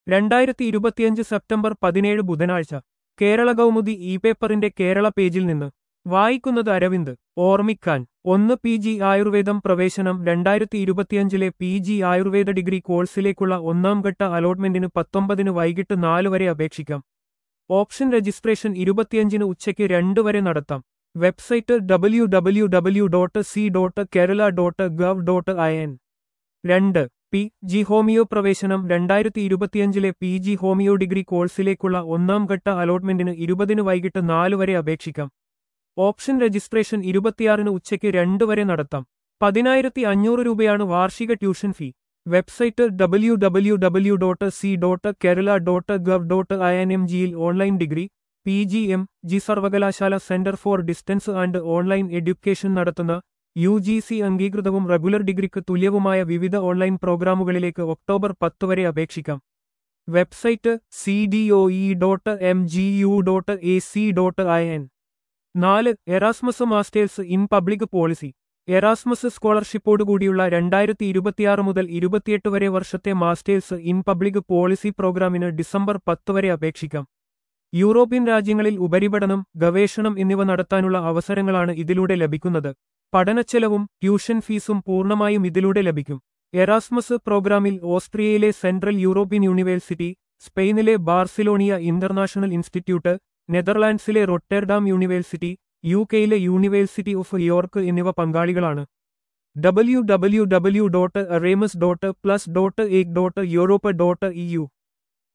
രണ്ടായിരത്തി ഇരുപത്തിയഞ്ച് സെപ്റ്റംബർ പതിനേഴ് ബുധനാഴ്ച കേരള കൗമുദി ഇ പേപ്പറിന്റെ കേരള പേജിൽ നിന്ന് വായിക്കുന്നത് അരവിന്ദ് ഓർമ്മിക്കാൻ ഒന്ന് പി ജി ആയുർവേദം പ്രവേശനം രണ്ടായിരത്തി ഇരുപത്തിയഞ്ചിലെ പി ജി ആയുർവേദ ഡിഗ്രി കോഴ്സിലേക്കുള്ള ഒന്നാം ഘട്ട അലോട്ട്മെന്റിന് പത്തൊമ്പതിന് വൈകിട്ട് നാല് വരെ അപേക്ഷിക്കാം ഓപ്ഷൻ രജിസ്ട്രേഷൻ ഇരുപത്തിയഞ്ചിന് ഉച്ചയ്ക്ക് രണ്ട് വരെ നടത്താം website W W W dot C dot Kerala dot gov dot I N രണ്ട് പി ജി ഹോമിയോ പ്രവേശനം രണ്ടായിരത്തി ഇരുപത്തിയഞ്ചിലെ പി ജി ഹോമിയോ ഡിഗ്രി കോഴ്സിലേക്കുള്ള ഒന്നാം ഘട്ട അലോട്ട്മെന്റിന് ഇരുപതിന് വൈകിട്ട് നാല് വരെ അപേക്ഷിക്കാം ഓപ്ഷൻ രജിസ്ട്രേഷൻ ഇരുപത്തിയാറിന് ഉച്ചയ്ക്ക് രണ്ട് വരെ നടത്താം പതിനായിരത്തി അഞ്ഞൂറ് രൂപയാണ് വാർഷിക tuition fee website W W W dot C dot Kerala dot gov dot I N M ജിയിൽ online degree P G M G സർവകലാശാല centre for distance and online education നടത്തുന്ന യു ജി സി അംഗീകൃതവും റെഗുലർ ഡിഗ്രിക്ക് തുല്യവുമായ വിവിധ online പ്രോഗ്രാമുകളിലേക്ക് October പത്ത് വരെ അപേക്ഷിക്കാം website C D O E dot M G U dot A C dot I N നാല് Erasmus masters in public policy Erasmus സ്കോളർഷിപ്പോടുകൂടിയുള്ള രണ്ടായിരത്തി ഇരുപത്തിയാറ് മുതൽ ഇരുപത്തിയെട്ട് വരെ വർഷത്തെ മാസ്റ്റേഴ്സ് ഇൻ പബ്ലിക് പോളിസി പ്രോഗ്രാമിന് ഡിസംബർ പത്ത് വരെ അപേക്ഷിക്കാം യൂറോപ്യൻ രാജ്യങ്ങളിൽ ഉപരിപഠനം ഗവേഷണം എന്നിവ നടത്താനുള്ള അവസരങ്ങളാണ് ഇതിലൂടെ ലഭിക്കുന്നത് പഠനച്ചെലവും ട്യൂഷൻ ഫീസും പൂർണ്ണമായും ഇതിലൂടെ ലഭിക്കും എറാസ്മസ് പ്രോഗ്രാമിൽ ഓസ്ട്രിയയിലെ സെൻട്രൽ യൂറോപ്യൻ യൂണിവേഴ്സിറ്റി സ്പെയിനിലെ ബാർസിലോണിയ ഇന്റർനാഷണൽ ഇൻസ്റ്റിറ്റ്യൂട്ട് നെതർലാൻഡ്സിലെ റൊട്ടർഡാം യൂണിവേഴ്സിറ്റി യു കെയിലെ യൂണിവേഴ്സിറ്റി ഓഫ് യോർക്ക് എന്നിവ പങ്കാളികളാണ് W W W dot Erasmus dot plus dot ec dot Europe dot E U